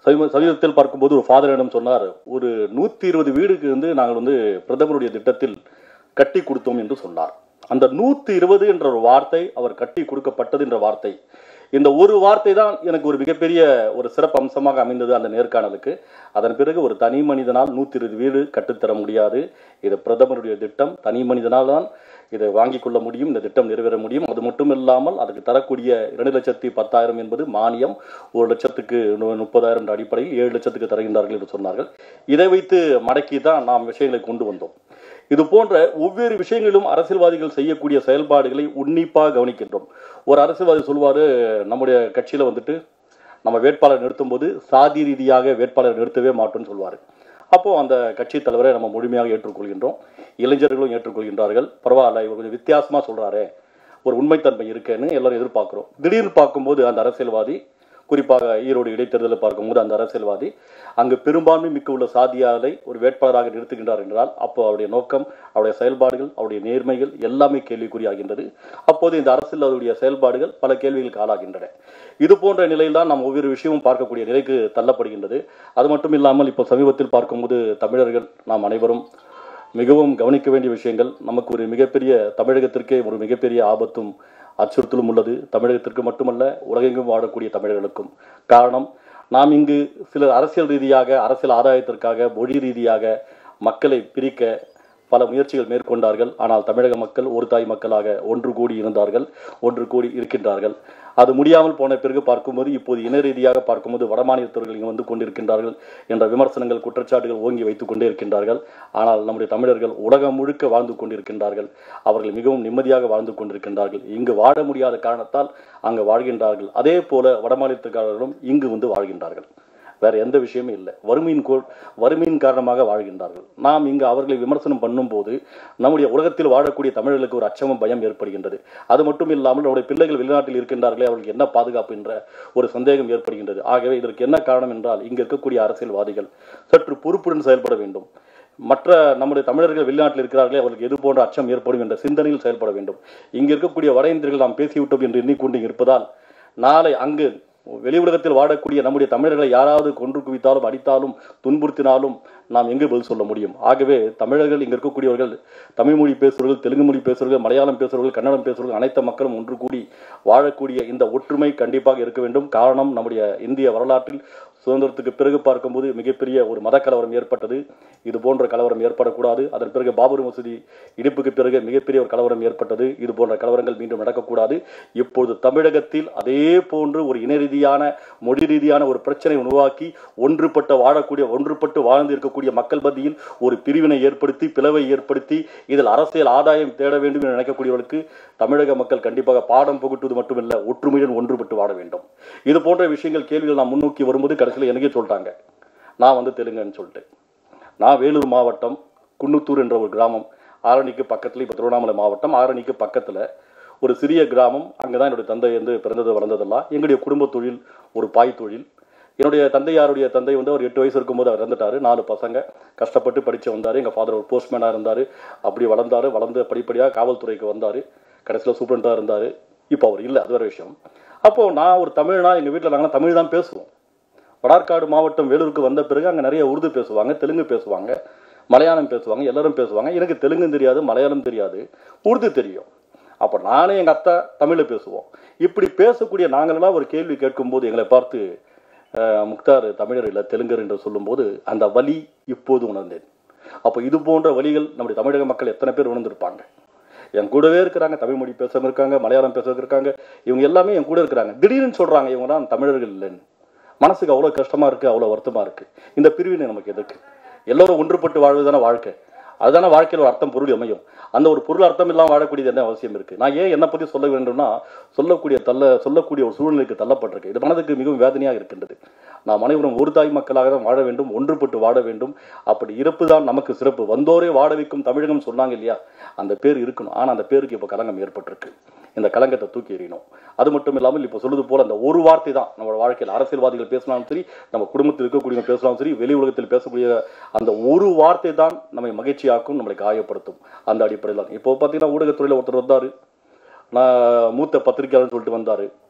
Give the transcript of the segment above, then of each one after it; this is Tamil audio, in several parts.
சமீப சமீபத்தில் பார்க்கும்போது ஒரு ஃபாதரிடம் சொன்னார் ஒரு நூற்றி இருபது வீடுக்கு வந்து நாங்கள் வந்து பிரதமருடைய திட்டத்தில் கட்டி கொடுத்தோம் என்று சொன்னார் அந்த நூற்றி இருபது என்ற ஒரு வார்த்தை அவர் கட்டி கொடுக்கப்பட்டது என்ற வார்த்தை இந்த ஒரு வார்த்தை தான் எனக்கு ஒரு மிகப்பெரிய ஒரு சிறப்பு அம்சமாக அமைந்தது அந்த நேர்காணலுக்கு அதன் பிறகு ஒரு தனி மனிதனால் நூற்றி இருபது வீடு கட்டுத்தர முடியாது இது பிரதமருடைய திட்டம் தனி மனிதனால் தான் இதை வாங்கிக் கொள்ள முடியும் இந்த திட்டம் நிறைவேற முடியும் அது மட்டும் இல்லாமல் அதுக்கு தரக்கூடிய இரண்டு லட்சத்தி பத்தாயிரம் என்பது மானியம் ஒரு லட்சத்துக்கு நு- முப்பதாயிரம் என்ற அடிப்படையில் ஏழு லட்சத்துக்கு தருகின்றார்கள் என்று சொன்னார்கள் இதை வைத்து மடக்கி தான் நாம் விஷயங்களை கொண்டு வந்தோம் இது போன்ற ஒவ்வொரு விஷயங்களிலும் அரசியல்வாதிகள் செய்யக்கூடிய செயல்பாடுகளை உன்னிப்பாக கவனிக்கின்றோம் ஒரு அரசியல்வாதி சொல்வாரு நம்முடைய கட்சியில வந்துட்டு நம்ம வேட்பாளர் நிறுத்தும் போது சாதி ரீதியாக வேட்பாளர் நிறுத்தவே மாட்டோம்னு சொல்வார் அப்போ அந்த கட்சி தலைவரை நம்ம முழுமையாக ஏற்றுக்கொள்கின்றோம் இளைஞர்களும் ஏற்றுக்கொள்கின்றார்கள் பரவாயில்ல இவர் கொஞ்சம் வித்தியாசமா சொல்றாரே ஒரு உண்மைத்தன்மை இருக்கேன்னு எல்லாரும் எதிர்பார்க்கிறோம் திடீர்னு பார்க்கும்போது அந்த அரசியல்வாதி குறிப்பாக ஈரோடு இடைத்தேர்தலை பார்க்கும்போது அந்த அரசியல்வாதி அங்கு பெரும்பான்மை மிக்க உள்ள சாதியாலை ஒரு வேட்பாளராக நிறுத்துகின்றார் என்றால் அப்போ அவருடைய நோக்கம் அவருடைய செயல்பாடுகள் அவருடைய நேர்மைகள் எல்லாமே கேள்விக்குறியாகின்றது அப்போது இந்த அரசியல் அவருடைய செயல்பாடுகள் பல கேள்விகளுக்கு ஆளாகின்றன இது போன்ற நிலையில் தான் நாம் ஒவ்வொரு விஷயமும் பார்க்கக்கூடிய நிலைக்கு தள்ளப்படுகின்றது அது மட்டும் இல்லாமல் இப்போ சமீபத்தில் பார்க்கும்போது தமிழர்கள் நாம் அனைவரும் மிகவும் கவனிக்க வேண்டிய விஷயங்கள் நமக்கு ஒரு மிகப்பெரிய தமிழகத்திற்கே ஒரு மிகப்பெரிய ஆபத்தும் அச்சுறுத்தலும் உள்ளது தமிழகத்திற்கு மட்டுமல்ல உலகெங்கும் வாழக்கூடிய தமிழர்களுக்கும் காரணம் நாம் இங்கு சிலர் அரசியல் ரீதியாக அரசியல் ஆதாயத்திற்காக மொழி ரீதியாக மக்களை பிரிக்க பல முயற்சிகள் மேற்கொண்டார்கள் ஆனால் தமிழக மக்கள் ஒரு தாய் மக்களாக ஒன்று கூடி இருந்தார்கள் ஒன்று கூடி இருக்கின்றார்கள் அது முடியாமல் போன பிறகு பார்க்கும்போது இப்போது இன ரீதியாக பார்க்கும்போது வடமாநிலத்தவர்கள் இங்கு வந்து கொண்டிருக்கின்றார்கள் என்ற விமர்சனங்கள் குற்றச்சாட்டுகள் ஓங்கி வைத்துக் கொண்டே இருக்கின்றார்கள் ஆனால் நம்முடைய தமிழர்கள் உலகம் முழுக்க வாழ்ந்து கொண்டிருக்கின்றார்கள் அவர்கள் மிகவும் நிம்மதியாக வாழ்ந்து கொண்டிருக்கின்றார்கள் இங்கு வாழ முடியாத காரணத்தால் அங்கு வாழ்கின்றார்கள் அதே போல வடமாநிலத்துக்காரர்களும் இங்கு வந்து வாழ்கின்றார்கள் வேற எந்த விஷயமும் இல்லை வறுமையின் கோ வறுமையின் காரணமாக வாழ்கின்றார்கள் நாம் இங்கு அவர்களை விமர்சனம் பண்ணும்போது நம்முடைய உலகத்தில் வாழக்கூடிய தமிழர்களுக்கு ஒரு அச்சமும் பயம் ஏற்படுகின்றது அது மட்டும் இல்லாமல் நம்முடைய பிள்ளைகள் வெளிநாட்டில் இருக்கின்றார்களே அவர்களுக்கு என்ன பாதுகாப்பு என்ற ஒரு சந்தேகம் ஏற்படுகின்றது ஆகவே இதற்கு என்ன காரணம் என்றால் இங்கு இருக்கக்கூடிய அரசியல்வாதிகள் சற்று பொறுப்புடன் செயல்பட வேண்டும் மற்ற நம்முடைய தமிழர்கள் வெளிநாட்டில் இருக்கிறார்களே அவர்களுக்கு எது போன்ற அச்சம் ஏற்படும் என்ற சிந்தனையில் செயல்பட வேண்டும் இங்கு இருக்கக்கூடிய வட இந்தியர்கள் நாம் பேசிவிட்டோம் என்று எண்ணிக்கொண்டு இருப்பதால் நாளை அங்கு வெளி உலகத்தில் வாழக்கூடிய நம்முடைய தமிழர்களை யாராவது கொன்று குவித்தாலும் அடித்தாலும் துன்புறுத்தினாலும் நாம் எங்கு பதில் சொல்ல முடியும் ஆகவே தமிழர்கள் இங்கு இருக்கக்கூடியவர்கள் தமிழ் மொழி பேசுபவர்கள் தெலுங்கு மொழி பேசுபவர்கள் மலையாளம் பேசுபவர்கள் கன்னடம் பேசுபவர்கள் அனைத்து மக்களும் ஒன்று கூடி வாழக்கூடிய இந்த ஒற்றுமை கண்டிப்பாக இருக்க வேண்டும் காரணம் நம்முடைய இந்திய வரலாற்றில் சுதந்திரத்துக்கு பிறகு பார்க்கும்போது மிகப்பெரிய ஒரு மத கலவரம் ஏற்பட்டது இது போன்ற கலவரம் ஏற்படக்கூடாது அதன் பிறகு பாபர் மசூதி இடிப்புக்கு பிறகு மிகப்பெரிய ஒரு கலவரம் ஏற்பட்டது இது போன்ற கலவரங்கள் மீண்டும் நடக்கக்கூடாது இப்பொழுது தமிழகத்தில் அதே போன்று ஒரு இன ரீதியான மொழி ரீதியான ஒரு பிரச்சனை உருவாக்கி ஒன்றுபட்ட வாழக்கூடிய ஒன்றுபட்டு வாழ்ந்து இருக்கக்கூடிய மக்கள் மத்தியில் ஒரு பிரிவினை ஏற்படுத்தி பிளவை ஏற்படுத்தி இதில் அரசியல் ஆதாயம் தேட வேண்டும் என்று நினைக்கக்கூடியவர்களுக்கு தமிழக மக்கள் கண்டிப்பாக பாடம் புகட்டுவது மட்டுமல்ல ஒற்றுமையுடன் ஒன்றுபட்டு வாழ வேண்டும் இது போன்ற விஷயங்கள் கேள்விகள் நான் முன்னோக்கி வரும்போது கடைசியில் எனக்கே சொல்லிட்டாங்க நான் வந்து தெலுங்குன்னு சொல்லிட்டு நான் வேலூர் மாவட்டம் குன்னத்தூர் என்ற ஒரு கிராமம் ஆரணிக்கு பக்கத்தில் இப்போ திருவண்ணாமலை மாவட்டம் ஆரணிக்கு பக்கத்தில் ஒரு சிறிய கிராமம் அங்கே தான் என்னுடைய தந்தை வந்து பிறந்தது வளர்ந்ததெல்லாம் எங்களுடைய குடும்ப தொழில் ஒரு பாய் தொழில் என்னுடைய தந்தையாருடைய தந்தை வந்து அவர் எட்டு வயசு இருக்கும்போது அவர் இறந்துட்டாரு நாலு பசங்க கஷ்டப்பட்டு படித்து வந்தார் எங்கள் ஃபாதர் ஒரு போஸ்ட்மேனாக இருந்தார் அப்படி வளர்ந்தார் வளர்ந்து படிப்படியாக காவல்துறைக்கு வந்தார் கடைசியில் சூப்பரண்டாக இருந்தார் இப்போ அவர் இல்லை அது வேறு விஷயம் அப்போது நான் ஒரு தமிழ்னா எங்கள் வீட்டில் நாங்கள் தமிழ் தான் பேசுவோம் வடார்காடு மாவட்டம் வேலூருக்கு வந்த பிறகு அங்கே நிறைய உருது பேசுவாங்க தெலுங்கு பேசுவாங்க மலையாளம் பேசுவாங்க எல்லாரும் பேசுவாங்க எனக்கு தெலுங்கும் தெரியாது மலையாளம் தெரியாது உருது தெரியும் அப்போ நானே எங்கள் அத்தா தமிழில் பேசுவோம் இப்படி பேசக்கூடிய நாங்களெல்லாம் ஒரு கேள்வி கேட்கும்போது எங்களை பார்த்து அஹ், முக்தார் தமிழர் இல்லை தெலுங்கர் என்று சொல்லும்போது அந்த வலி இப்போது உணர்ந்தேன் அப்போ இது போன்ற வழிகள் நம்முடைய தமிழக மக்கள் எத்தனை பேர் உணர்ந்திருப்பாங்க என் கூடவே இருக்கிறாங்க தமிழ் மொழி பேசுறவங்க இருக்காங்க மலையாளம் பேசுறவங்க இருக்காங்க இவங்க எல்லாமே என் கூட இருக்கிறாங்க திடீர்னு சொல்றாங்க இவங்க தான் தமிழர்கள் இல்லைன்னு மனசுக்கு அவ்வளோ கஷ்டமா இருக்கு அவ்வளோ வருத்தமா இருக்கு இந்த பிரிவினை நமக்கு எதுக்கு எல்லோரும் ஒன்றுபட்டு வாழ்வதுதானே வாழ்க்கை அதுதானே வாழ்க்கையில் ஒரு அர்த்தம் பொருள் அமையும் அந்த ஒரு பொருள் அர்த்தம் இல்லாமல் வாழக்கூடியது என்ன அவசியம் இருக்கு நான் ஏன் என்னை பற்றி சொல்ல வேண்டும்னா சொல்லக்கூடிய தள்ள சொல்லக்கூடிய ஒரு சூழ்நிலைக்கு தள்ளப்பட்டிருக்கு இது மனதுக்கு மிகவும் வேதனையாக இருக்கின்றது நாம் அனைவரும் ஒரு தாய் மக்களாக தான் வாழ வேண்டும் ஒன்றுபட்டு வாழ வேண்டும் அப்படி இருப்பு தான் நமக்கு சிறப்பு வந்தோரே வாழ வைக்கும் தமிழகம் சொன்னாங்க இல்லையா அந்த பேர் இருக்கணும் ஆனால் அந்த பேருக்கு இப்போ கலங்கம் ஏற்பட்டிருக்கு இந்த கலங்கத்தை தூக்கி எறியணும் அது மட்டும் இல்லாமல் இப்போ சொல்லுது போல அந்த ஒரு வார்த்தை தான் நம்ம வாழ்க்கையில் அரசியல்வாதிகள் பேசினாலும் சரி நம்ம குடும்பத்தில் இருக்கக்கூடியவங்க பேசினாலும் சரி வெளி உலகத்தில் பேசக்கூடிய அந்த ஒரு வார்த்தை தான் நம்மை மகிழ்ச்சியாக்கும் நம்மளை காயப்படுத்தும் அந்த அடிப்படையில் தான் இப்போ பார்த்தீங்கன்னா ஊடகத்துறையில் ஒருத்தர் வந்தார் நான் மூத்த பத்திரிகையாளர்னு சொல்லிட்டு வந்தார்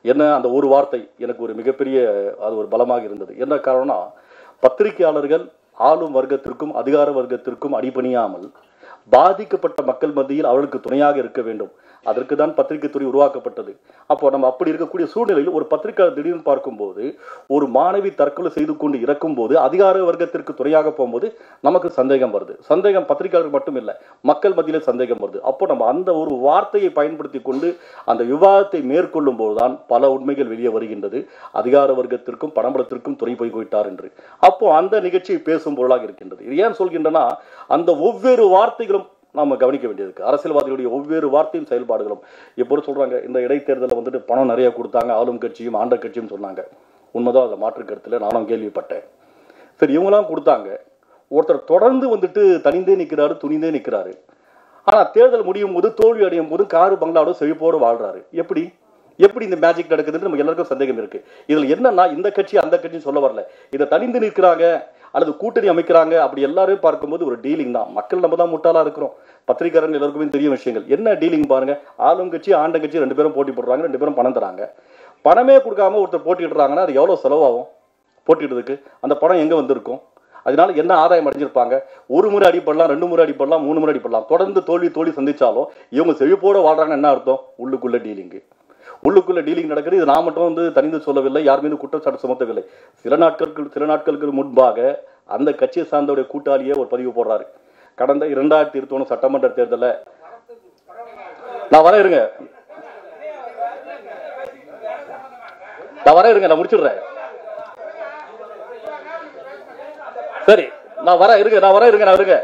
என்ன அந்த ஒரு வார்த்தை எனக்கு ஒரு மிகப்பெரிய அது ஒரு பலமாக இருந்தது என்ன காரணம்னா பத்திரிகையாளர்கள் ஆளும் வர்க்கத்திற்கும் அதிகார வர்க்கத்திற்கும் அடிபணியாமல் பாதிக்கப்பட்ட மக்கள் மத்தியில் அவர்களுக்கு துணையாக இருக்க வேண்டும் அதற்கு தான் பத்திரிகை துறை உருவாக்கப்பட்டது அப்போ நம்ம அப்படி இருக்கக்கூடிய சூழ்நிலையில் ஒரு பத்திரிகையாளர் திடீர்னு பார்க்கும்போது ஒரு மாணவி தற்கொலை செய்து கொண்டு இறக்கும் போது அதிகார வர்க்கத்திற்கு துணையாக போகும்போது நமக்கு சந்தேகம் வருது சந்தேகம் பத்திரிகையாளர் மட்டும் இல்லை மக்கள் மத்தியிலே சந்தேகம் வருது அப்போ நம்ம அந்த ஒரு வார்த்தையை பயன்படுத்தி கொண்டு அந்த விவாதத்தை மேற்கொள்ளும் போதுதான் பல உண்மைகள் வெளியே வருகின்றது அதிகார வர்க்கத்திற்கும் பணபலத்திற்கும் துணை போய் போயிட்டார் என்று அப்போ அந்த நிகழ்ச்சியை பேசும் பொருளாக இருக்கின்றது இது ஏன் சொல்கின்றனா அந்த ஒவ்வொரு வார்த்தைகளும் நாம கவனிக்க வேண்டியது இருக்கு அரசியல்வாதிகளுடைய ஒவ்வொரு வார்த்தையும் செயல்பாடுகளும் இப்போ சொல்றாங்க இந்த இடைத்தேர்தலில் வந்துட்டு பணம் நிறைய கொடுத்தாங்க ஆளும் கட்சியும் ஆண்ட கட்சியும் சொன்னாங்க உண்மைதான் அதில் மாற்று கருத்துல நானும் கேள்விப்பட்டேன் சரி இவங்களாம் கொடுத்தாங்க ஒருத்தர் தொடர்ந்து வந்துட்டு தனிந்தே நிற்கிறாரு துணிந்தே நிற்கிறாரு ஆனா தேர்தல் முடியும் போது தோல்வி அடையும் போது காரு பங்களாவோட செழிப்போடு வாழ்றாரு எப்படி எப்படி இந்த மேஜிக் நடக்குதுன்னு நமக்கு எல்லாருக்கும் சந்தேகம் இருக்கு இதுல என்னன்னா இந்த கட்சி அந்த கட்சி சொல்ல வரல இதை தனிந்து நிற்கிறாங்க அல்லது கூட்டணி அமைக்கிறாங்க அப்படி எல்லாரும் பார்க்கும்போது ஒரு டீலிங் தான் மக்கள் நம்ம தான் முட்டாளா இருக்கிறோம் பத்திரிகையாளர்கள் எல்லாருக்குமே தெரியும் விஷயங்கள் என்ன டீலிங் பாருங்க ஆளும் கட்சி ஆண்ட கட்சி ரெண்டு பேரும் போட்டி போடுறாங்க ரெண்டு பேரும் பணம் தராங்க பணமே கொடுக்காம ஒருத்தர் போட்டிடுறாங்கன்னா அது எவ்வளவு செலவாகும் போட்டிடுறதுக்கு அந்த பணம் எங்க வந்திருக்கும் அதனால என்ன ஆதாயம் அடைஞ்சிருப்பாங்க ஒரு முறை அடிப்படலாம் ரெண்டு முறை அடிப்படலாம் மூணு முறை அடிப்படலாம் தொடர்ந்து தோல்வி தோல்வி சந்திச்சாலும் இவங்க செழிப்போட வாழ்றாங்கன்னு என்ன அர்த்தம் உள்ளுக்குள்ள டீலிங்கு உள்ளுக்குள்ள டீலிங் நடக்குது இது நான் மட்டும் வந்து தனிந்து சொல்லவில்லை யார் மீது குற்றச்சாட்டு சுமத்தவில்லை சில நாட்களுக்கு சில நாட்களுக்கு முன்பாக அந்த கட்சியை சார்ந்தவுடைய கூட்டாளியே ஒரு பதிவு போடுறாரு கடந்த இரண்டாயிரத்தி இருபத்தி ஒன்று சட்டமன்ற தேர்தலில் நான் வர இருங்க நான் வர இருங்க நான் முடிச்சிடுறேன் சரி நான் வர இருங்க நான் வர இருங்க நான் இருங்க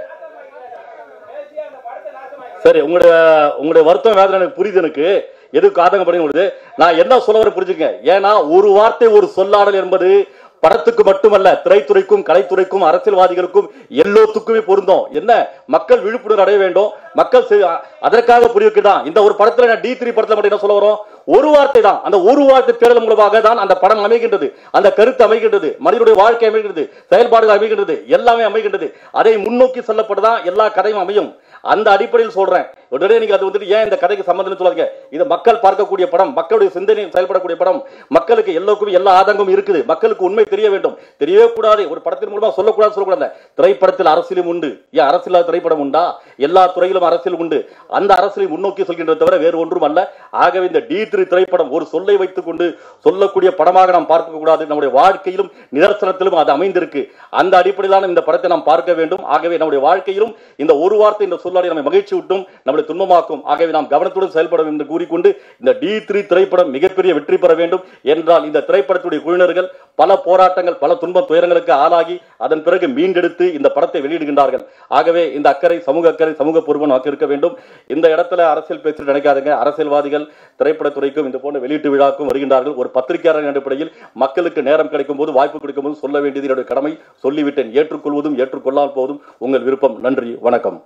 சரி உங்களுடைய உங்களுடைய வருத்தம் வேதனை எனக்கு புரியுது எனக்கு எதுக்கு ஆதங்கப்படி உங்களுக்கு நான் என்ன சொல்ல வர புரிஞ்சுங்க ஏன்னா ஒரு வார்த்தை ஒரு சொல்லாடல் என்பது படத்துக்கு மட்டுமல்ல திரைத்துறைக்கும் கலைத்துறைக்கும் அரசியல்வாதிகளுக்கும் எல்லோத்துக்குமே பொருந்தும் என்ன மக்கள் விழிப்புணர்வு அடைய வேண்டும் மக்கள் செ- அதற்காக புரியுக்கு தான் இந்த ஒரு படத்துல நான் டி த்ரீ படத்துல மட்டும் என்ன சொல்ல வரோம் ஒரு வார்த்தை தான் அந்த ஒரு வார்த்தை தேடல் மூலமாக தான் அந்த படம் அமைகின்றது அந்த கருத்து அமைகின்றது மனிதனுடைய வாழ்க்கை அமைகின்றது செயல்பாடுகள் அமைகின்றது எல்லாமே அமைகின்றது அதை முன்னோக்கி செல்லப்பட்டுதான் எல்லா கதையும் அமையும் அந்த அடிப்படையில் சொல்றேன் உடனே நீங்க அது வந்துட்டு ஏன் இந்த கதைக்கு சம்பந்தம் சொல்லாதீங்க இது மக்கள் பார்க்கக்கூடிய படம் மக்களுடைய சிந்தனை செயல்படக்கூடிய படம் மக்களுக்கு எல்லோருக்கும் எல்லா ஆதங்கமும் இருக்குது மக்களுக்கு உண்மை தெரிய வேண்டும் தெரியவே கூடாது ஒரு படத்தின் மூலமா சொல்லக்கூடாது சொல்லக்கூடாது திரைப்படத்தில் அரசியலும் உண்டு ஏன் அரசியல் திரைப்படம் உண்டா எல்லா துறையிலும் அரசியல் உண்டு அந்த அரசியலை முன்னோக்கி சொல்கின்றதை தவிர வேறு ஒன்றும் அல்ல ஆகவே இந்த டி த்ரீ திரைப்படம் ஒரு சொல்லை வைத்துக் கொண்டு சொல்லக்கூடிய படமாக நாம் பார்க்க கூடாது நம்முடைய வாழ்க்கையிலும் நிதர்சனத்திலும் அது அமைந்திருக்கு அந்த அடிப்படையிலான இந்த படத்தை நாம் பார்க்க வேண்டும் ஆகவே நம்முடைய வாழ்க்கையிலும் இந்த ஒரு வார்த்தை இந்த சொல்லாடி நம்மை மகிழ்ச்சி விட்டும் நம்மளை துன்பமாக்கும் ஆகவே நாம் கவனத்துடன் செயல்பட வேண்டும் என்று கூறிக்கொண்டு இந்த டி த்ரீ திரைப்படம் மிகப்பெரிய வெற்றி பெற வேண்டும் என்றால் இந்த திரைப்படத்துடைய குழுவினர்கள் பல போராட்டங்கள் பல துன்பம் துயரங்களுக்கு ஆளாகி அதன் பிறகு மீண்டெடுத்து இந்த படத்தை வெளியிடுகின்றார்கள் ஆகவே இந்த அக்கறை சமூக அக்கறை சமூக பொறுப்பு நமக்கு இருக்க வேண்டும் இந்த இடத்துல அரசியல் பேச்சு நினைக்காதுங்க அரசியல்வாதிகள் திரைப்படத்துறைக்கும் இந்த போன்ற வெளியீட்டு விழாக்கும் வருகின்றார்கள் ஒரு பத்திரிகையாளர் அடிப்படையில் மக்களுக்கு நேரம் கிடைக்கும் போது வாய்ப்பு கிடைக்கும் போது சொல்ல வேண்டியது என்னுடைய கடமை சொல்லிவிட்டேன் ஏற்றுக்கொள்வதும் ஏற்றுக்கொள்ளாமல் போவதும் உங்கள் விருப்பம் நன்றி வணக்கம்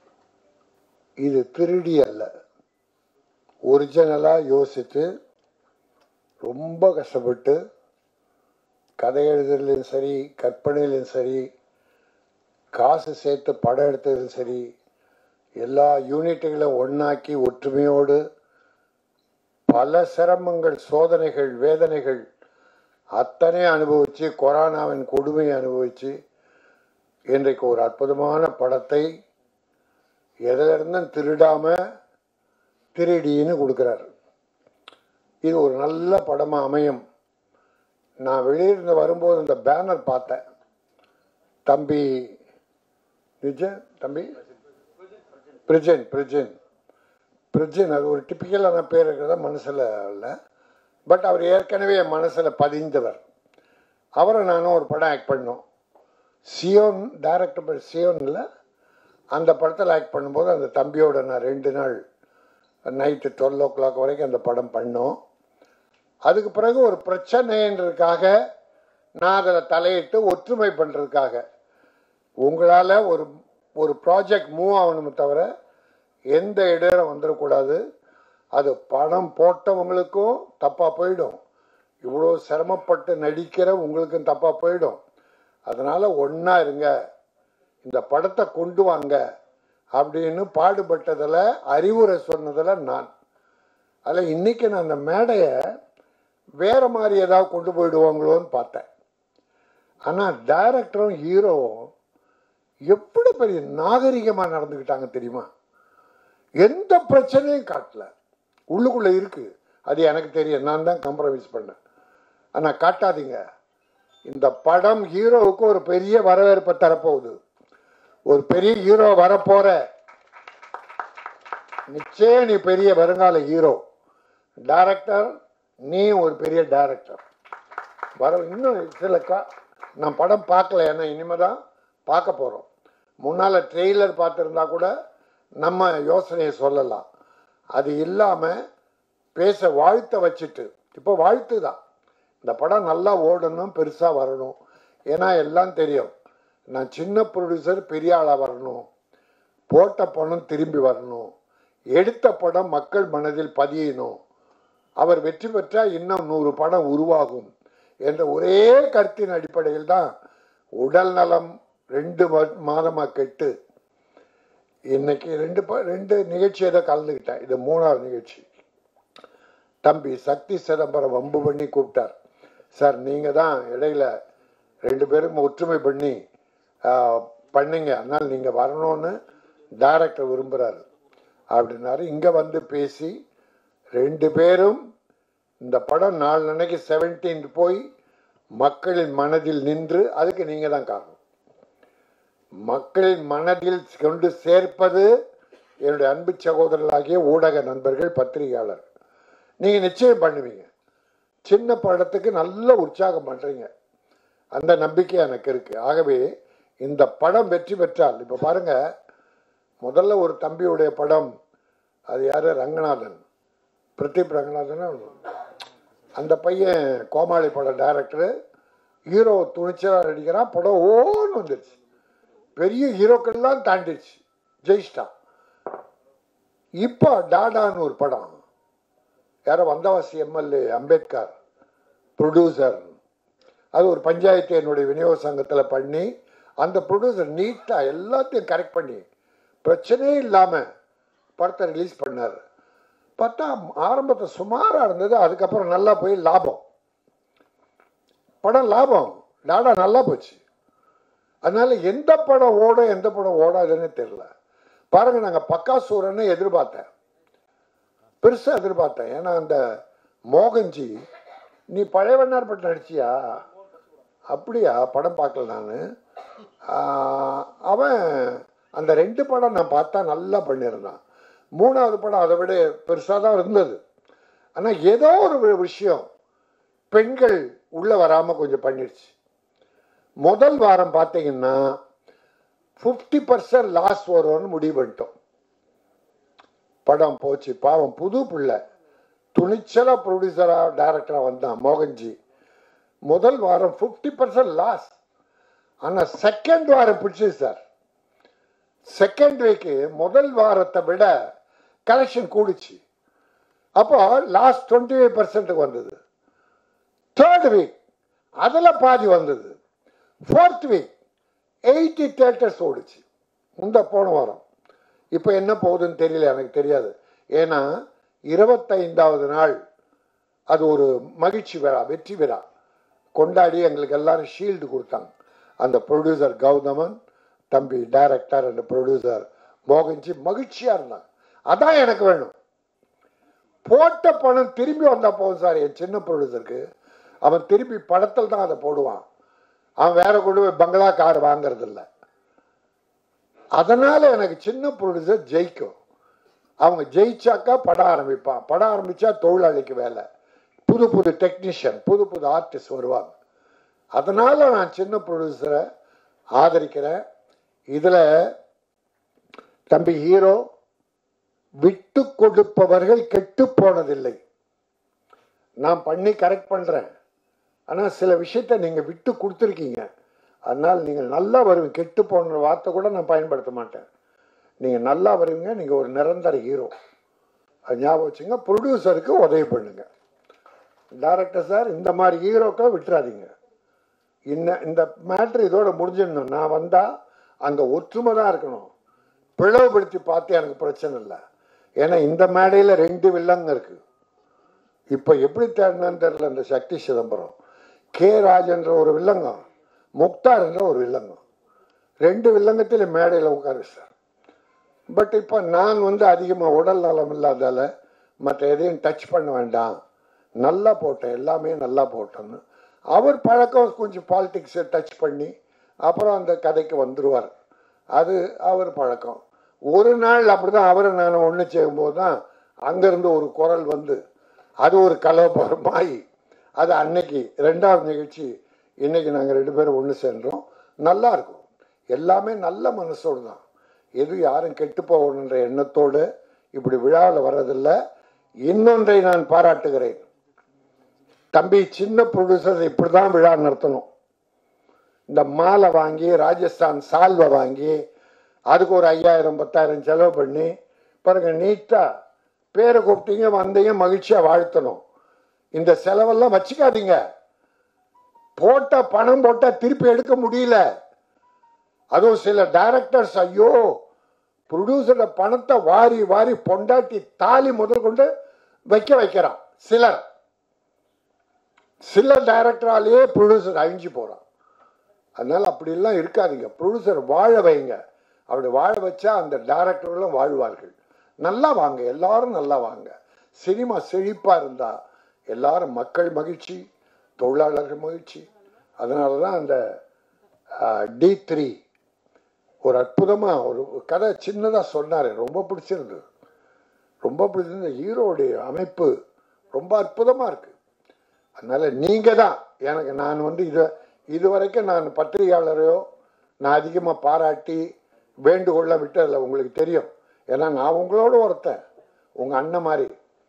இது திருடி அல்ல ஒரிஜினலாக யோசித்து ரொம்ப கஷ்டப்பட்டு கதை எழுதுறதுலையும் சரி கற்பனையிலும் சரி காசு சேர்த்து படம் எடுத்ததும் சரி எல்லா யூனிட்டுகளும் ஒண்ணாக்கி ஒற்றுமையோடு பல சிரமங்கள் சோதனைகள் வேதனைகள் அத்தனை அனுபவிச்சு கொரோனாவின் கொடுமையை அனுபவிச்சு இன்றைக்கு ஒரு அற்புதமான படத்தை எதிலிருந்தும் திருடாம திருடின்னு கொடுக்குறாரு இது ஒரு நல்ல படமா அமையும் நான் வெளியிருந்து வரும்போது இந்த பேனர் பார்த்தேன் தம்பி விஜய் தம்பி பிரிஜன் பிரிஜன் பிரிஜன் அது ஒரு டிப்பிக்கலான பேர் இருக்கிறதா மனசில் இல்லை பட் அவர் ஏற்கனவே என் மனசில் பதிந்தவர் அவரை நானும் ஒரு படம் ஆக்ட் பண்ணோம் சியோன் டைரக்டர் சியோனில் அந்த படத்தில் ஆக்ட் பண்ணும்போது அந்த தம்பியோட நான் ரெண்டு நாள் நைட்டு டுவெல் ஓ கிளாக் வரைக்கும் அந்த படம் பண்ணோம் அதுக்கு பிறகு ஒரு பிரச்சனைன்றதுக்காக நான் அதில் தலையிட்டு ஒற்றுமை பண்ணுறதுக்காக உங்களால் ஒரு ஒரு ப்ராஜெக்ட் மூவ் ஆகணுமே தவிர எந்த இடையில வந்துடக்கூடாது அது பணம் போட்டவங்களுக்கும் தப்பாக போயிடும் இவ்வளோ சிரமப்பட்டு நடிக்கிற உங்களுக்கும் தப்பாக போயிடும் அதனால் ஒன்றா இருங்க இந்த படத்தை கொண்டு வாங்க அப்படின்னு பாடுபட்டதில் அறிவுரை சொன்னதில் நான் அதில் இன்னைக்கு நான் அந்த மேடையை வேற மாதிரி ஏதாவது கொண்டு போயிடுவாங்களோன்னு பார்த்தேன் ஆனால் டைரக்டரும் ஹீரோவும் எப்படி பெரிய நாகரிகமாக நடந்துக்கிட்டாங்க தெரியுமா எந்த பிரச்சனையும் காட்டல உள்ளுக்குள்ள இருக்கு அது எனக்கு தெரியும் நான் தான் காம்ப்ரமைஸ் பண்ணேன் ஆனால் காட்டாதீங்க இந்த படம் ஹீரோவுக்கு ஒரு பெரிய வரவேற்பை தரப்போகுது ஒரு பெரிய ஹீரோ வரப்போற நிச்சயம் நீ பெரிய வருங்கால ஹீரோ டைரக்டர் நீ ஒரு பெரிய டைரக்டர் வர இன்னும் சில கா நான் படம் பார்க்கல ஏன்னா இனிமே தான் பார்க்க போகிறோம் முன்னால் ட்ரெய்லர் பார்த்துருந்தா கூட நம்ம யோசனையை சொல்லலாம் அது இல்லாமல் பேச வாழ்த்த வச்சுட்டு இப்போ வாழ்த்து தான் இந்த படம் நல்லா ஓடணும் பெருசாக வரணும் ஏன்னா எல்லாம் தெரியும் நான் சின்ன ப்ரொடியூசர் பெரிய ஆளாக வரணும் போட்ட பணம் திரும்பி வரணும் எடுத்த படம் மக்கள் மனதில் பதியணும் அவர் வெற்றி பெற்றால் இன்னும் நூறு படம் உருவாகும் என்ற ஒரே கருத்தின் அடிப்படையில் தான் உடல் நலம் ரெண்டு மா- மாதமா கெட்டு இன்னைக்கு ரெண்டு ப- ரெண்டு நிகழ்ச்சியை தான் கலந்துக்கிட்டேன் இது மூணாவது நிகழ்ச்சி தம்பி சக்தி சிதம்பரம் வம்பு பண்ணி கூப்பிட்டார் சார் நீங்கள் தான் இடையில ரெண்டு பேரும் ஒற்றுமை பண்ணி ஆ, பண்ணீங்க அதனால் நீங்கள் வரணும்னு டைரக்டர் விரும்புகிறாரு அப்படின்னாரு இங்கே வந்து பேசி ரெண்டு பேரும் இந்த படம் நாலு அன்னைக்கு செவன்டீன் போய் மக்களின் மனதில் நின்று அதுக்கு நீங்கள் தான் காரணம் மக்களின் மனதில் கொண்டு சேர்ப்பது என்னுடைய அன்பு சகோதரர்களாகிய ஊடக நண்பர்கள் பத்திரிகையாளர் நீங்கள் நிச்சயம் பண்ணுவீங்க சின்ன படத்துக்கு நல்ல உற்சாகம் பண்ணுறீங்க அந்த நம்பிக்கை எனக்கு இருக்கு ஆகவே இந்த படம் வெற்றி பெற்றால் இப்போ பாருங்க முதல்ல ஒரு தம்பியுடைய படம் அது யாரு ரங்கநாதன் பிரதீப் ரங்கநாதன் அந்த பையன் கோமாளி படம் டைரக்டரு ஹீரோ துணிச்சலாக நடிக்கிறான் படம் ஓன்னு வந்துருச்சு பெரிய ஹீரோக்கள்லாம் தாண்டிடுச்சு ஜெயிச்சிட்டான் இப்போ டாடான்னு ஒரு படம் யாரோ வந்தவாசி எம்எல்ஏ அம்பேத்கர் ப்ரொடியூசர் அது ஒரு பஞ்சாயத்து என்னுடைய விநியோக சங்கத்தில் பண்ணி அந்த ப்ரொடியூசர் நீட்டாக எல்லாத்தையும் கரெக்ட் பண்ணி பிரச்சனையே இல்லாமல் படத்தை ரிலீஸ் பண்ணார் பார்த்தா ஆரம்பத்தில் சுமாராக இருந்தது அதுக்கப்புறம் நல்லா போய் லாபம் படம் லாபம் டாடா நல்லா போச்சு அதனால எந்த படம் ஓடும் எந்த படம் ஓடாதுன்னு தெரியல பாருங்க நாங்கள் பக்காசூரன்னு எதிர்பார்த்தேன் பெருசாக எதிர்பார்த்தேன் ஏன்னா அந்த மோகன்ஜி நீ பழைய வண்ணார்பட்டு நடிச்சியா அப்படியா படம் பார்க்கல நான் அவன் அந்த ரெண்டு படம் நான் பார்த்தா நல்லா பண்ணியிருந்தான் மூணாவது படம் அதை விட பெருசாக தான் இருந்தது ஆனால் ஏதோ ஒரு வி- விஷயம் பெண்கள் உள்ளே வராமல் கொஞ்சம் பண்ணிடுச்சு முதல் வாரம் பார்த்தீங்கன்னா ஃபிஃப்டி பர்சன்ட் லாஸ் வரும்னு முடிவு பண்ணிட்டோம் படம் போச்சு பாவம் புது பிள்ளை துணிச்சலா ப்ரொடியூசரா டைரக்டரா வந்தான் மோகன்ஜி முதல் வாரம் ஃபிஃப்டி பர்சன்ட் லாஸ் ஆனா செகண்ட் வாரம் பிடிச்சது சார் செகண்ட் வீக்கு முதல் வாரத்தை விட கலெக்ஷன் கூடுச்சு அப்போ லாஸ்ட் டுவெண்ட்டி ஃபைவ் பர்சன்ட்டுக்கு வந்தது தேர்ட் வீக் அதில் பாதி வந்தது ஃபோர்த் வீக் எயிட்டி தேட்டர்ஸ் ஓடுச்சு இந்த போன வாரம் இப்போ என்ன போகுதுன்னு தெரியல எனக்கு தெரியாது ஏன்னா இருபத்தைந்தாவது நாள் அது ஒரு மகிழ்ச்சி விழா வெற்றி விழா கொண்டாடி எங்களுக்கு எல்லாரும் ஷீல்டு கொடுத்தாங்க அந்த ப்ரொடியூசர் கௌதமன் தம்பி டைரக்டர் அண்ட் ப்ரொடியூசர் மோகன்ஜி மகிழ்ச்சியா இருந்தாங்க அதான் எனக்கு வேணும் போட்ட பணம் திரும்பி வந்தா போதும் சார் என் சின்ன ப்ரொடியூசருக்கு அவன் திருப்பி படத்தில் தான் அதை போடுவான் அவன் வேற கொண்டு போய் பங்களா கார் வாங்குறது இல்ல அதனால எனக்கு சின்ன ப்ரொடியூசர் ஜெயிக்கும் அவங்க ஜெயிச்சாக்கா படம் ஆரம்பிப்பான் படம் ஆரம்பிச்சா தொழிலாளிக்கு வேலை புது புது டெக்னீஷியன் புது புது ஆர்டிஸ்ட் வருவாங்க அதனால நான் சின்ன ப்ரொடியூசரை ஆதரிக்கிறேன் இதுல தம்பி ஹீரோ விட்டு கொடுப்பவர்கள் கெட்டு போனதில்லை நான் பண்ணி கரெக்ட் பண்றேன் ஆனா சில விஷயத்த நீங்க விட்டு கொடுத்துருக்கீங்க அதனால் நீங்கள் நல்லா வருவீங்க கெட்டு போன வார்த்தை கூட நான் பயன்படுத்த மாட்டேன் நீங்க நல்லா வருவீங்க நீங்க ஒரு நிரந்தர ஹீரோ அது ஞாபகம் வச்சுங்க ப்ரொடியூசருக்கு உதவி பண்ணுங்க டைரக்டர் சார் இந்த மாதிரி ஹீரோக்களை விட்டுறாதீங்க இன்ன இந்த மேட்ரு இதோட முடிஞ்சிடணும் நான் வந்தா அங்க ஒற்றுமை தான் இருக்கணும் பிளவுபடுத்தி பார்த்து எனக்கு பிரச்சனை இல்லை ஏன்னா இந்த மேடையில் ரெண்டு வில்லங்க இருக்கு இப்போ எப்படி தேடினான்னு தெரியல அந்த சக்தி சிதம்பரம் கே ராஜன்ற ஒரு வில்லங்கம் முக்தார் என்ற ஒரு வில்லங்கம் ரெண்டு வில்லங்கத்தில் மேடையில் உட்காரு சார் பட் இப்போ நான் வந்து அதிகமாக உடல் நலம் இல்லாதால மற்ற எதையும் டச் பண்ண வேண்டாம் நல்லா போட்டேன் எல்லாமே நல்லா போட்டேன்னு அவர் பழக்கம் கொஞ்சம் பாலிடிக்ஸை டச் பண்ணி அப்புறம் அந்த கதைக்கு வந்துடுவார் அது அவர் பழக்கம் ஒரு நாள் அப்படிதான் அவரை நான் ஒன்று செய்யும்போது தான் அங்கேருந்து ஒரு குரல் வந்து அது ஒரு கலவரமாகி அது அன்னைக்கு ரெண்டாவது நிகழ்ச்சி இன்னைக்கு நாங்கள் ரெண்டு பேரும் ஒன்று சேர்ந்தோம் நல்லா இருக்கும் எல்லாமே நல்ல மனசோடு தான் எதுவும் யாரும் கெட்டு போகணுன்ற எண்ணத்தோடு இப்படி விழாவில் வர்றதில்லை இன்னொன்றை நான் பாராட்டுகிறேன் தம்பி சின்ன ப்ரொடியூசர் இப்படி தான் விழா நடத்தணும் இந்த மாலை வாங்கி ராஜஸ்தான் சால்வை வாங்கி அதுக்கு ஒரு ஐயாயிரம் பத்தாயிரம் செலவு பண்ணி பாருங்க நீட்டா பேரை கூப்பிட்டீங்க வந்தீங்க மகிழ்ச்சியா வாழ்த்தணும் இந்த செலவெல்லாம் வச்சுக்காதீங்க போட்ட பணம் போட்டா திருப்பி எடுக்க முடியல அதுவும் சில டைரக்டர்ஸ் ஐயோ ப்ரொடியூசரோட பணத்தை வாரி வாரி பொண்டாட்டி தாலி முதல் கொண்டு வைக்க வைக்கிறான் சிலர் சில டைரக்டராலேயே ப்ரொடியூசர் அழிஞ்சு போறான் அதனால அப்படிலாம் இருக்காதீங்க ப்ரொடியூசர் வாழ வைங்க அப்படி வாழ வச்சா அந்த டைரக்டர்களும் வாழ்வார்கள் நல்லா வாங்க எல்லாரும் நல்லா வாங்க சினிமா செழிப்பா இருந்தா எல்லாரும் மக்கள் மகிழ்ச்சி தொழிலாளர்கள் மகிழ்ச்சி அதனால தான் அந்த டி த்ரீ ஒரு அற்புதமா ஒரு கதை சின்னதா சொன்னாரு ரொம்ப பிடிச்சிருந்தது ரொம்ப பிடிச்சிருந்த ஹீரோடைய அமைப்பு ரொம்ப அற்புதமா இருக்கு அதனால நீங்க தான் எனக்கு நான் வந்து இதை இதுவரைக்கும் நான் பத்திரிகையாளரையோ நான் அதிகமாக பாராட்டி வேண்டுகோள விட்டதில்ல உங்களுக்கு தெரியும் ஏன்னா நான் உங்களோட ஒருத்தன் உங்க அண்ணன் மாதிரி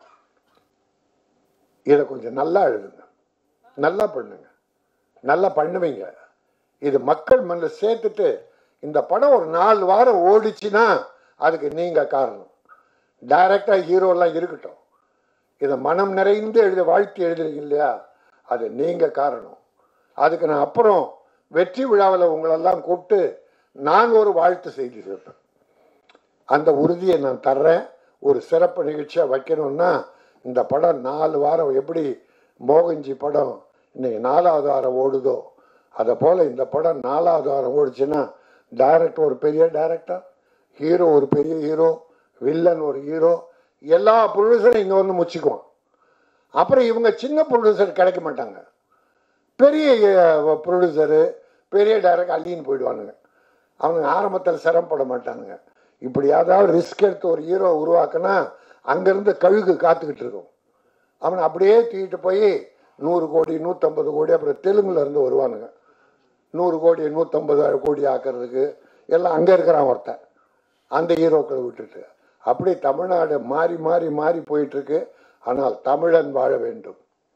இதை கொஞ்சம் நல்லா எழுதுங்க நல்லா பண்ணுங்க நல்லா பண்ணுவீங்க இது மக்கள் மண்ணில் சேர்த்துட்டு இந்த படம் ஒரு நாலு வாரம் ஓடிச்சுன்னா அதுக்கு நீங்க காரணம் டைரக்டா ஹீரோலாம் இருக்கட்டும் இதை மனம் நிறைந்து எழுத வாழ்த்து எழுதுறீங்க இல்லையா அது நீங்க காரணம் அதுக்கு நான் அப்புறம் வெற்றி விழாவில் உங்களெல்லாம் கூப்பிட்டு நான் ஒரு வாழ்த்து செய்தி சேர்ப்பேன் அந்த உறுதியை நான் தர்றேன் ஒரு சிறப்பு நிகழ்ச்சியாக வைக்கணும்னா இந்த படம் நாலு வாரம் எப்படி மோகன்ஜி படம் இன்னைக்கு நாலாவது வாரம் ஓடுதோ அதை போல் இந்த படம் நாலாவது வாரம் ஓடுச்சுன்னா டைரக்டர் ஒரு பெரிய டைரக்டர் ஹீரோ ஒரு பெரிய ஹீரோ வில்லன் ஒரு ஹீரோ எல்லா ப்ரொடியூசரும் இங்கே வந்து முச்சிக்குவான் அப்புறம் இவங்க சின்ன ப்ரொடியூசர் கிடைக்க மாட்டாங்க பெரிய ப்ரொடியூசரு பெரிய டைரக்டர் அள்ளின்னு போயிடுவானுங்க அவனுங்க ஆரம்பத்தில் சிரமப்பட மாட்டானுங்க இப்படி ஏதாவது ரிஸ்க் எடுத்து ஒரு ஹீரோ உருவாக்குனா அங்கேருந்து கழுகு காத்துக்கிட்டு இருக்கும் அவனை அப்படியே தூக்கிட்டு போய் நூறு கோடி நூற்றம்பது கோடி அப்புறம் தெலுங்குல இருந்து வருவானுங்க நூறு கோடி நூற்றம்பது கோடி ஆக்கிறதுக்கு எல்லாம் அங்கே இருக்கிறான் ஒருத்தன் அந்த ஹீரோக்களை விட்டுட்டு அப்படி தமிழ்நாடு மாறி மாறி மாறி போயிட்டு இருக்கு ஆனால் தமிழன் வாழ வேண்டும்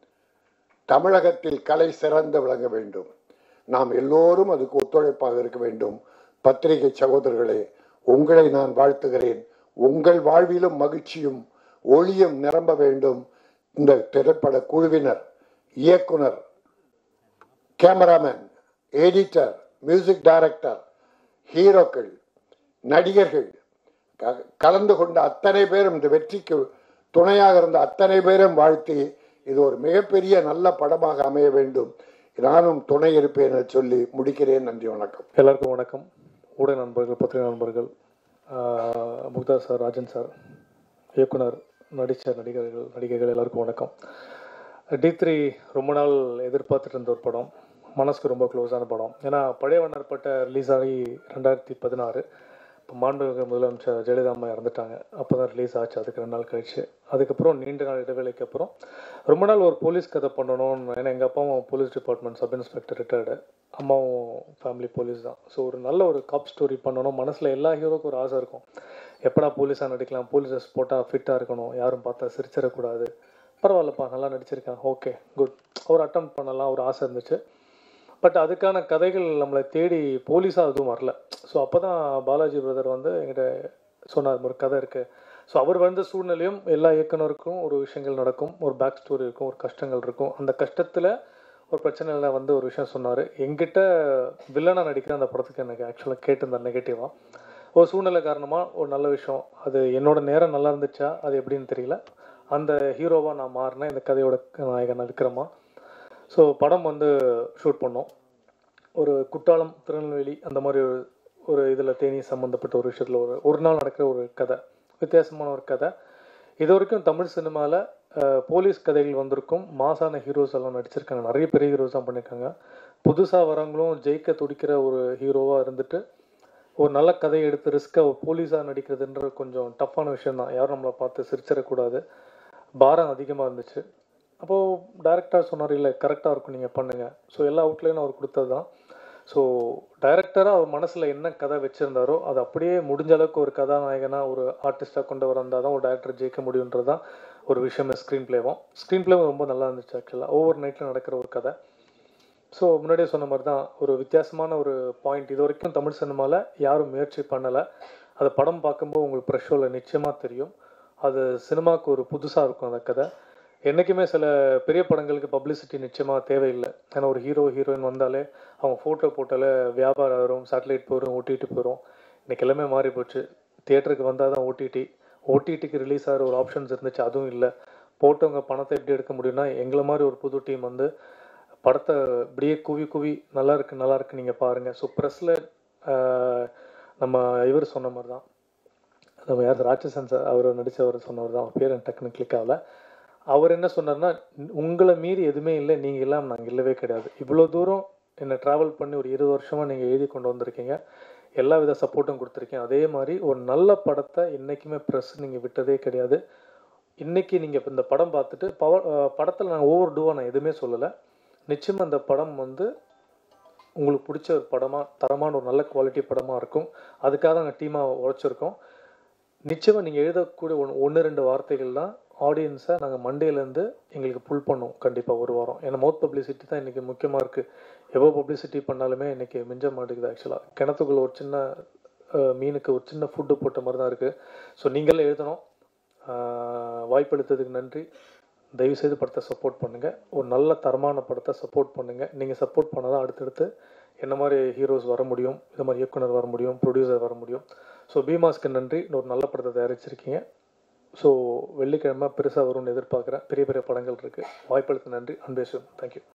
தமிழகத்தில் கலை சிறந்து விளங்க வேண்டும் நாம் எல்லோரும் அதுக்கு ஒத்துழைப்பாக இருக்க வேண்டும் பத்திரிகை சகோதரர்களே உங்களை நான் வாழ்த்துகிறேன் உங்கள் வாழ்விலும் மகிழ்ச்சியும் ஒளியும் நிரம்ப வேண்டும் இந்த திரைப்பட குழுவினர் இயக்குனர் கேமராமேன் எடிட்டர் மியூசிக் டைரக்டர் ஹீரோக்கள் நடிகர்கள் க- கலந்து கொண்ட அத்தனை பேரும் இந்த வெற்றிக்கு துணையாக இருந்த அத்தனை பேரும் வாழ்த்தி இது ஒரு மிகப்பெரிய நல்ல படமாக அமைய வேண்டும் நானும் துணை இருப்பேன் என்று சொல்லி முடிக்கிறேன் நன்றி வணக்கம் எல்லாருக்கும் வணக்கம் ஊடக நண்பர்கள் பத்திரிகை நண்பர்கள் ஆஹ் முக்தார் சார் ராஜன் சார் இயக்குனர் நடித்த நடிகர்கள் நடிகைகள் எல்லாருக்கும் வணக்கம் டி த்ரீ ரொம்ப நாள் எதிர்பார்த்துட்டு இருந்த ஒரு படம் மனசுக்கு ரொம்ப க்ளோஸான படம் ஏன்னா பழைய வண்ணற்பட்ட ரிலீஸ் ஆகி ரெண்டாயிரத்தி பதினாறு இப்போ மாண்புமிகு முதலமைச்சர் ஜெயலலிதா அம்மா இறந்துட்டாங்க அப்போ தான் ரிலீஸ் ஆச்சு அதுக்கு ரெண்டு நாள் கழிச்சு அதுக்கப்புறம் நீண்ட நாள் இடைவேளைக்கு அப்புறம் ரொம்ப நாள் ஒரு போலீஸ் கதை பண்ணணும்னு ஏன்னா எங்கள் அப்பாவும் police department sub inspector retired அம்மாவும் ஃபேமிலி போலீஸ் தான் ஸோ ஒரு நல்ல ஒரு காப் ஸ்டோரி பண்ணணும் மனசில் எல்லா ஹீரோக்கும் ஒரு ஆசை இருக்கும் எப்படா போலீஸாக நடிக்கலாம் போலீஸ் ட்ரெஸ் போட்டால் ஃபிட்டாக இருக்கணும் யாரும் பார்த்தா சிரிச்சிடக்கூடாது பரவாயில்லப்பா நல்லா நடிச்சிருக்கேன் ஓகே குட் ஒரு அட்டம் பண்ணலாம் ஒரு ஆசை இருந்துச்சு பட் அதுக்கான கதைகள் நம்மளை தேடி போலீஸாக எதுவும் வரல ஸோ அப்போ தான் பாலாஜி பிரதர் வந்து என்கிட்ட சொன்னார் ஒரு கதை இருக்குது ஸோ அவர் வந்த சூழ்நிலையும் எல்லா இயக்குனருக்கும் ஒரு விஷயங்கள் நடக்கும் ஒரு பேக் ஸ்டோரி இருக்கும் ஒரு கஷ்டங்கள் இருக்கும் அந்த கஷ்டத்தில் ஒரு பிரச்சனையில் வந்து ஒரு விஷயம் சொன்னார் எங்கிட்ட வில்லனாக நடிக்கிற அந்த படத்துக்கு எனக்கு ஆக்சுவலாக கேட்டிருந்தார் நெகட்டிவாக ஒரு சூழ்நிலை காரணமாக ஒரு நல்ல விஷயம் அது என்னோட நேரம் நல்லா இருந்துச்சா அது எப்படின்னு தெரியல அந்த ஹீரோவாக நான் மாறினேன் இந்த கதையோட நாயகன் விக்ரமா ஸோ படம் வந்து ஷூட் பண்ணோம் ஒரு குற்றாலம் திருநெல்வேலி அந்த மாதிரி ஒரு ஒரு இதில் தேனி சம்மந்தப்பட்ட ஒரு விஷயத்தில் ஒரு ஒரு நாள் நடக்கிற ஒரு கதை வித்தியாசமான ஒரு கதை இது வரைக்கும் தமிழ் சினிமாவில் போலீஸ் கதைகள் வந்திருக்கும் மாசான ஹீரோஸ் எல்லாம் நடிச்சிருக்காங்க நிறைய பெரிய ஹீரோஸ் தான் பண்ணியிருக்காங்க புதுசாக வரவங்களும் ஜெயிக்க துடிக்கிற ஒரு ஹீரோவாக இருந்துட்டு ஒரு நல்ல கதையை எடுத்து ரிஸ்க்காக ஒரு போலீஸாக நடிக்கிறதுன்ற கொஞ்சம் டஃப்பான விஷயம் தான் யாரும் நம்மளை பார்த்து சிரிச்சிடக்கூடாது பாரம் அதிகமாக இருந்துச்சு அப்போது டைரக்டர் சொன்னார் இல்லை கரெக்டாக இருக்கும் நீங்கள் பண்ணுங்கள் ஸோ எல்லா அவுட்லைனும் அவர் கொடுத்தது தான் ஸோ டைரக்டராக அவர் மனசில் என்ன கதை வச்சுருந்தாரோ அது அப்படியே முடிஞ்ச அளவுக்கு ஒரு கதாநாயகனாக ஒரு ஆர்டிஸ்டாக கொண்டு வந்தால் தான் ஒரு டேரக்டர் ஜெயிக்க முடியுன்றது தான் ஒரு விஷயம் ஸ்க்ரீன் பிளேவும் ஸ்க்ரீன் பிளேவும் ரொம்ப நல்லா இருந்துச்சு ஆக்சுவலாக ஓவர் நைட்டில் நடக்கிற ஒரு கதை ஸோ முன்னாடியே சொன்ன மாதிரி தான் ஒரு வித்தியாசமான ஒரு பாயிண்ட் இது வரைக்கும் தமிழ் சினிமாவில் யாரும் முயற்சி பண்ணலை அதை படம் பார்க்கும்போது உங்களுக்கு ப்ரெஷோவில் நிச்சயமாக தெரியும் அது சினிமாவுக்கு ஒரு புதுசாக இருக்கும் அந்த கதை என்றைக்குமே சில பெரிய படங்களுக்கு பப்ளிசிட்டி நிச்சயமாக தேவையில்லை ஏன்னா ஒரு ஹீரோ ஹீரோயின் வந்தாலே அவங்க ஃபோட்டோ போட்டாலே வியாபாரம் வரும் சேட்டலைட் போயிடும் ஓடிடி போயிடும் இன்றைக்கி எல்லாமே மாறி போச்சு தியேட்டருக்கு வந்தால் தான் ஓடிடி ஓடிடிக்கு ரிலீஸ் ஆகிற ஒரு ஆப்ஷன்ஸ் இருந்துச்சு அதுவும் இல்லை போட்டவங்க பணத்தை எப்படி எடுக்க முடியும்னா எங்களை மாதிரி ஒரு புது டீம் வந்து படத்தை இப்படியே குவி குவி நல்லா இருக்கு நல்லா இருக்கு நீங்கள் பாருங்கள் ஸோ ப்ரெஸ்ஸில் நம்ம இவர் சொன்ன மாதிரி தான் நம்ம யார் ராட்சசன் சார் அவர் நடித்தவர் சொன்னவர் தான் அவர் பேர் எனக்கு டக்குன்னு கிளிக் ஆகல அவர் என்ன சொன்னார்னா உங்களை மீறி எதுவுமே இல்லை நீங்கள் இல்லாமல் நாங்கள் இல்லவே கிடையாது இவ்வளோ தூரம் என்னை ட்ராவல் பண்ணி ஒரு இருபது வருஷமாக நீங்கள் எழுதி கொண்டு வந்திருக்கீங்க எல்லா வித சப்போர்ட்டும் கொடுத்துருக்கீங்க அதே மாதிரி ஒரு நல்ல படத்தை என்றைக்குமே ப்ரெஸ் நீங்கள் விட்டதே கிடையாது இன்றைக்கி நீங்கள் இந்த படம் பார்த்துட்டு பவர் படத்தில் நான் ஓவர் டூவாக நான் எதுவுமே சொல்லலை நிச்சயமாக அந்த படம் வந்து உங்களுக்கு பிடிச்ச ஒரு படமாக தரமான ஒரு நல்ல குவாலிட்டி படமாக இருக்கும் அதுக்காக நாங்கள் டீமாக உழைச்சிருக்கோம் நிச்சயமாக நீங்கள் எழுதக்கூடிய ஒன்று ஒன்று ரெண்டு வார்த்தைகள் தான் ஆடியன்ஸை நாங்கள் மண்டேலேருந்து எங்களுக்கு புல் பண்ணோம் கண்டிப்பாக ஒரு வாரம் ஏன்னா மவுத் பப்ளிசிட்டி தான் இன்றைக்கி முக்கியமாக இருக்குது எவ்வளோ பப்ளிசிட்டி பண்ணாலுமே இன்றைக்கி மிஞ்ச மாட்டேங்குது ஆக்சுவலாக கிணத்துக்குள்ள ஒரு சின்ன மீனுக்கு ஒரு சின்ன ஃபுட்டு போட்ட மாதிரி தான் இருக்குது ஸோ நீங்களே எழுதணும் வாய்ப்பளித்ததுக்கு நன்றி தயவுசெய்து படத்தை சப்போர்ட் பண்ணுங்கள் ஒரு நல்ல தரமான படத்தை சப்போர்ட் பண்ணுங்கள் நீங்கள் சப்போர்ட் பண்ணால் தான் அடுத்தடுத்து என்ன மாதிரி ஹீரோஸ் வர முடியும் இது மாதிரி இயக்குனர் வர முடியும் ப்ரொடியூசர் வர முடியும் ஸோ பீமாஸ்க்கு நன்றி ஒரு நல்ல படத்தை தயாரிச்சிருக்கீங்க ஸோ வெள்ளிக்கிழமை பெருசாக வரும்னு எதிர்பார்க்குறேன் பெரிய பெரிய படங்கள் இருக்குது வாய்ப்பளித்த நன்றி அன்பேசும் தேங்க்யூ